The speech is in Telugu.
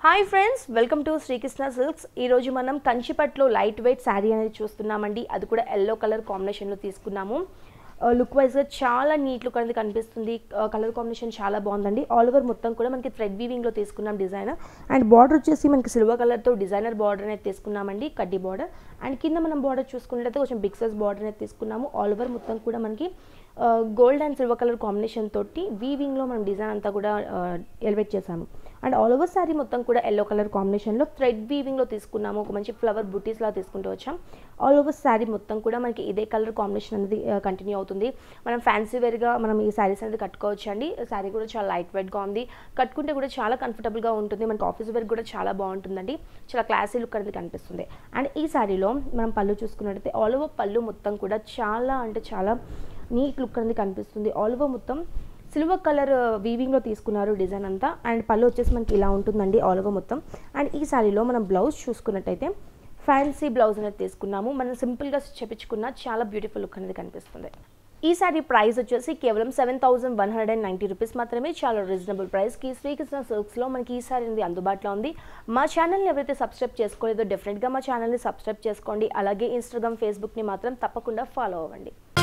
hi friends welcome to Srikrishna silks ఈరోజు మనం కంచిపట్లో లైట్ వెయిట్ శారీ అనేది చూస్తున్నామండి అది కూడా ఎల్లో కలర్ కాంబినేషన్లో తీసుకున్నాము లుక్ వైజ్గా చాలా నీట్ లుక్ అనేది కనిపిస్తుంది కలర్ కాంబినేషన్ చాలా బాగుందండి ఆల్ ఓవర్ మొత్తం కూడా మనకి థ్రెడ్ వీవింగ్లో తీసుకున్నాం డిజైన్ అండ్ బార్డర్ వచ్చేసి మనకి సిల్వర్ కలర్తో డిజైనర్ బార్డర్ అనేది తీసుకున్నామండి కడ్డీ బార్డర్ అండ్ కింద మనం బార్డర్ చూసుకున్నట్లయితే కొంచెం బిగ్ సైజ్ బార్డర్ అనేది తీసుకున్నాము ఆల్ ఓవర్ మొత్తం కూడా మనకి gold and silver colour combination తోటి వీవింగ్లో మనం డిజైన్ అంతా కూడా ఎలివేట్ చేసాము అండ్ ఆల్ ఓవర్ శారీ మొత్తం కూడా ఎల్లో కలర్ కాంబినేషన్లో థ్రెడ్ వీవింగ్లో తీసుకున్నాము ఒక మంచి ఫ్లవర్ బుటీస్లా తీసుకుంటూ వచ్చాం ఆల్ ఓవర్ శారీ మొత్తం కూడా మనకి ఇదే కలర్ కాంబినేషన్ అనేది కంటిన్యూ అవుతుంది మనం ఫ్యాన్సీ వేర్గా మనం ఈ శారీస్ అనేది కట్టుకోవచ్చు అండి శారీ కూడా చాలా లైట్ వెయిట్గా ఉంది కట్టుకుంటే కూడా చాలా కంఫర్టబుల్గా ఉంటుంది మనకి ఆఫీస్ వేర్ కూడా చాలా బాగుంటుందండి చాలా క్లాసీ లుక్ అనేది కనిపిస్తుంది అండ్ ఈ శారీలో మనం పళ్ళు చూసుకున్నట్టయితే ఆల్ ఓవర్ పళ్ళు మొత్తం కూడా చాలా అంటే చాలా నీట్ లుక్ అనేది కనిపిస్తుంది ఆల్ ఓవర్ మొత్తం సిల్వర్ కలర్ వీవింగ్లో తీసుకున్నారు డిజైన్ అంతా అండ్ పళ్ళు వచ్చేసి మనకి ఇలా ఉంటుందండి ఆల్ ఓవర్ మొత్తం అండ్ ఈ శారీలో మనం బ్లౌజ్ చూసుకున్నట్టయితే ఫ్యాన్సీ బ్లౌజ్ అనేది తీసుకున్నాము మనం సింపుల్గా చెప్పించుకున్న చాలా బ్యూటిఫుల్ లుక్ అనేది కనిపిస్తుంది ఈ సారీ ప్రైస్ వచ్చేసి కేవలం seven thousand one hundred and ninety rupees మాత్రమే చాలా రీజనబుల్ ప్రైస్కి శ్రీకృష్ణ సిల్క్స్లో మనకి ఈ సారీ అనేది అందుబాటులో ఉంది మా ఛానల్ని ఎవరైతే సబ్స్క్రైబ్ చేసుకోలేదో డెఫినెట్గా మా ఛానల్ని సబ్స్క్రైబ్ చేసుకోండి అలాగే ఇన్స్టాగ్రామ్ ఫేస్బుక్ని మాత్రం తప్పకుండా ఫాలో అవ్వండి